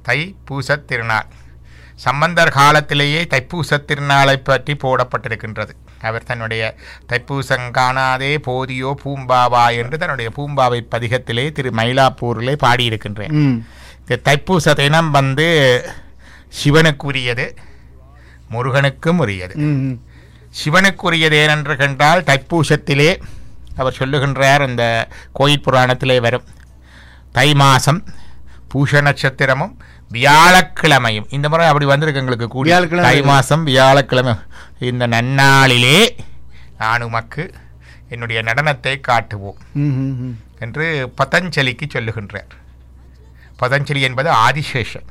தைப்பூசத் திருநாள் சம்பந்தர் காலத்திலேயே தைப்பூசத் திருநாளை பற்றி போடப்பட்டிருக்கின்றது அவர் தன்னுடைய தைப்பூசம் காணாதே போதியோ பூம்பாவா என்று தன்னுடைய பூம்பாவை பதிகத்திலே திரு மயிலாப்பூரிலே பாடியிருக்கின்றேன் ம் இந்த தைப்பூச தினம் வந்து சிவனுக்குரியது முருகனுக்கும் உரியது ம் ம். சிவனுக்குரியது ஏனென்று கண்டால் தைப்பூசத்திலே அவர் சொல்லுகின்றார் இந்த கோயில் புராணத்திலே வரும் தை மாசம் பூஷ நட்சத்திரமும் வியாழக்கிழமையும் இந்த முறை அப்படி வந்திருக்கு எங்களுக்கு கூடி வியாழக்கிழமை. தை மாசம் வியாழக்கிழமை இந்த நன்னாளிலே நான் உமக்கு என்னுடைய நடனத்தை காட்டுவோம் ம் ம் ம். என்று பதஞ்சலிக்கு சொல்லுகின்றார் பதஞ்சலி என்பது ஆதிசேஷன்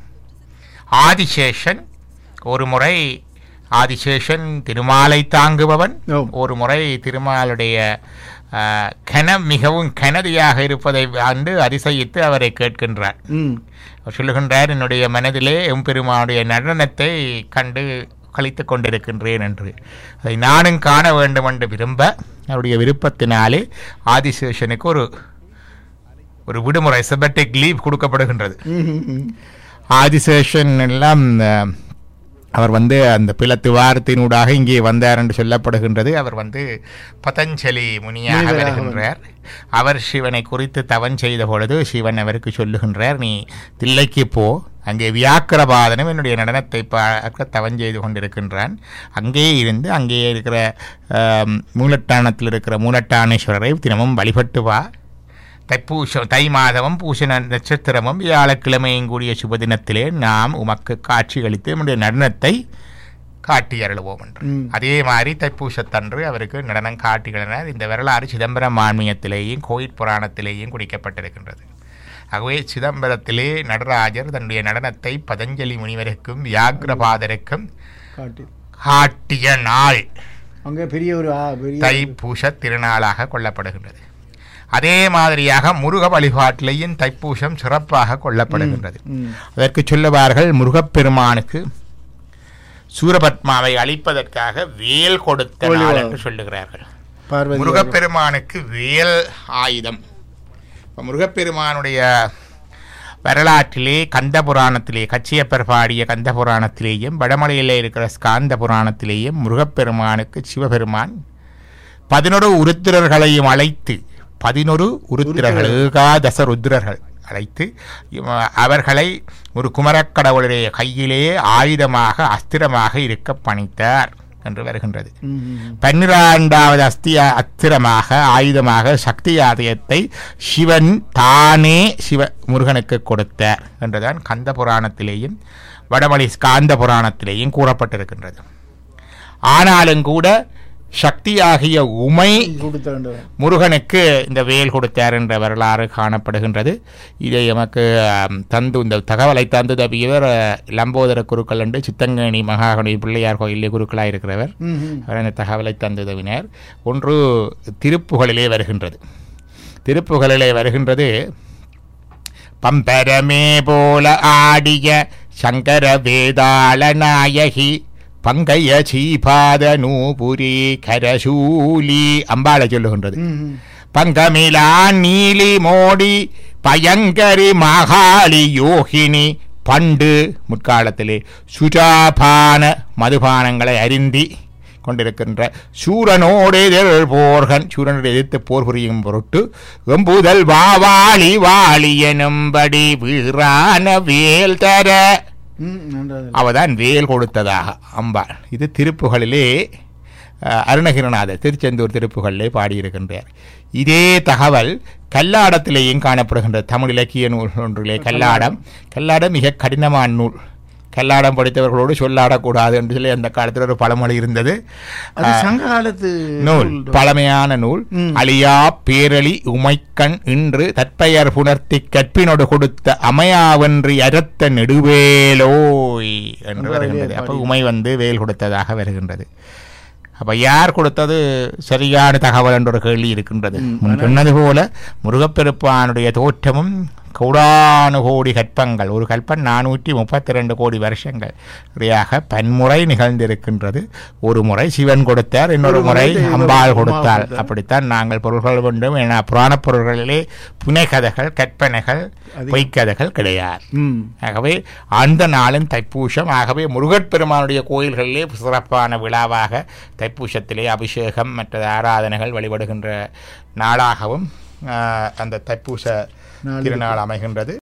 ஆதிசேஷன் ஒரு முறை ஆதிசேஷன் திருமாலை தாங்குபவன் ஓ. ஒரு முறை திருமாலுடைய ஆ, கனம் மிகவும் கனதியாக இருப்பதை கண்டு அதிசயித்து அவரை கேட்கின்றார் ம் அவர் சொல்லுகின்றார் என்னுடைய மனதிலே எம்பெருமானுடைய நடனத்தை கண்டு கழித்து கொண்டிருக்கின்றேன் என்று அதை நானும் காண வேண்டும் என்று விரும்ப அவருடைய விருப்பத்தினாலே ஆதிசேஷனுக்கு ஒரு ஒரு விடுமுறை செபட்டிக் லீவ் கொடுக்கப்படுகின்றது ம் ம் ம். ஆதிசேஷன் எல்லாம் அஹ், அவர் வந்து அந்த பிளத்து வாரத்தினூடாக இங்கே வந்தார் என்று சொல்லப்படுகின்றது அவர் வந்து பதஞ்சலி முனியாக முனிவராக வருகின்றார் அவர் சிவனை குறித்து தவம் செய்த பொழுது சிவன் அவருக்கு சொல்லுகின்றார் நீ தில்லைக்கு போ அங்கே வியாக்கிரபாதனும் என்னுடைய நடனத்தை பார்க்க தவம் செய்து கொண்டிருக்கின்றான் அங்கே இருந்து அங்கே இருக்கிற ஆம், மூலட்டானத்தில் இருக்கிற மூலட்டானேஸ்வரரை தினமும் வழிபட்டு வா தைப்பூசம் தை மாதமும் பூச ந- நட்சத்திரமும் வியாழக்கிழமையும் கூடிய சுப தினத்திலே நாம் உமக்கு காட்சியளித்து நம்முடைய நடனத்தை காட்டி அருளுவோம் என்று ம். அதே மாதிரி தைப்பூசத்தன்று அவருக்கு நடனம் காட்டுகிறனர் இந்த வரலாறு சிதம்பரம் மான்மியத்திலேயும் கோயில் புராணத்திலேயும் குடிக்கப்பட்டிருக்கின்றது ஆகவே சிதம்பரத்திலே நடராஜர் தன்னுடைய நடனத்தை பதஞ்சலி முனிவருக்கும் வியாகிரபாதருக்கும் காட்டு காட்டிய நாள் அங்கே பெரிய ஒரு ஆ, பெரிய தைப்பூச திருநாளாக கொள்ளப்படுகின்றது அதே மாதிரியாக முருக வழிபாட்டிலேயும் தைப்பூசம் சிறப்பாக கொள்ளப்படுகின்றது ம் அதற்கு சொல்லுவார்கள் முருகப்பெருமானுக்கு சூரபத்மாவை அழிப்பதற்காக வேல் கொடுத்த ஒளி நாள் வா- என்று சொல்லுகிறார்கள் பார்வதி முருகப்பெருமானுக்கு வேல் ஆயுதம் இப்ப முருகப்பெருமானுடைய வரலாற்றிலே கந்த புராணத்திலே கச்சியப்பர் பாடிய கந்த புராணத்திலேயும் வடமலையிலே இருக்கிற ஸ்காந்த புராணத்திலேயும் முருகப்பெருமானுக்கு சிவபெருமான் பதினொரு உருத்திரர்களையும் அழைத்து பதினொரு உருத்திரர்கள் ஏகாதச ருத்ரர்கள் அழைத்து இவ- அவர்களை ஒரு குமரக்கடவுளுடைய கையிலே ஆயுதமாக அஸ்திரமாக இருக்க பணித்தார் என்று வருகின்றது ம் ம் பன்னிரண்டாவது அஸ்திய அத்திரமாக ஆயுதமாக சக்தி ஆதயத்தை சிவன் தானே சிவ முருகனுக்கு கொடுத்தார் என்றுதான் கந்த புராணத்திலேயும் வடமொழி ஸ்காந்த புராணத்திலேயும் கூறப்பட்டிருக்கின்றது ஆனாலும் கூட சக்தியாகிய உமை கொடுத்த வேண்டும் முருகனுக்கு இந்த வேல் கொடுத்தார் என்ற வரலாறு காணப்படுகின்றது இதை எமக்கு ஆம், தந்து இந்த தகவலை தந்து தப்பியவர் அஹ், லம்போதர குருக்கள் என்று சித்தங்கனி மகாகணி பிள்ளையார் கோயிலே குருக்களாக இருக்கிறவர் ம் ம் அவர் அந்த தகவலை தந்துதவினர் ஒன்று திருப்புகளிலே வருகின்றது திருப்புகளிலே வருகின்றது பம்பரமே போல ஆடிய சங்கர வேதாள நாயகி பங்கைய சீபாத நூபுரி கரசூலி அம்பாளை சொல்லுகின்றது ம் ம் பங்கமிலா நீலி மோடி பயங்கரி மகாளி யோகினி பண்டு முற்காலத்திலே சுஜாபான மதுபானங்களை அருந்தி கொண்டிருக்கின்ற சூரனோடு எதிர் போர்கன் சூரனோடு எதிர்த்து போர் புரியும் பொருட்டு எம்புதல் வாவாளி வாளி எனும்படி வீரான வேல் தர ம் நன்றாக அவதான் வேல் கொடுத்ததாக அம்பாள் இது திருப்புகளிலே அஹ், அருணகிரிநாதர் திருச்செந்தூர் திருப்புகளிலே பாடியிருக்கின்றார் இதே தகவல் கல்லாடத்திலேயும் காணப்படுகின்ற தமிழ் இலக்கிய நூல் ஒன்றிலே கல்லாடம் கல்லாடம் மிக கடினமான நூல் கல்லாடம் படித்தவர்களோடு சொல்லாடக்கூடாது என்று சொல்லி அந்த காலத்தில் ஒரு பழமொழி இருந்தது அது சங்க காலத்து நூல் நூல். பழமையான நூல் ம். அழியா பேரளி உமைக்கண் இன்று தற்பெயர் புணர்த்தி கற்பினோடு கொடுத்த அமையாவன்றி அரத்த நெடுவேலோய் என்று அந்த வருகின்றது வழியை அப்ப பாடி. உமை வந்து வேல் கொடுத்ததாக வருகின்றது அப்ப யார் கொடுத்தது சரியான தகவல் என்ற ஒரு கேள்வி இருக்கின்றது ம், முன் ஆனால்- சொன்னது போல முருகப்பெருப்பானுடைய தோற்றமும் கோடானு கோடி கற்பங்கள் ஒரு கல்பன் நானூற்றி முப்பத்தி ரெண்டு கோடி வருஷங்கள் சரியாக பன்முறை நிகழ்ந்திருக்கின்றது ஒரு முறை சிவன் கொடுத்தார் இன்னொரு ஒரு முறை முறை இன்னொரு அம்பாள் அம்பாள் கொடுத்தாள் கொடுத்தார். அப்படித்தான் நாங்கள் பொருள்கள் வேண்டும் என புராணப் பொருள்களிலே புனைகதைகள் கற்பனைகள் அதிகம். பொய்க்கதைகள் கிடையாது ம் ஆகவே அந்த நாளும் தைப்பூசம் ஆகவே முருகப்பெருமானுடைய கோயில்களிலே சிறப்பான விழாவாக தைப்பூசத்திலே அபிஷேகம் மற்ற ஆராதனைகள் வழிபடுகின்ற நாளாகவும் ஆஹ், அந்த தைப்பூச நாள் திருநாள் அமைகின்றது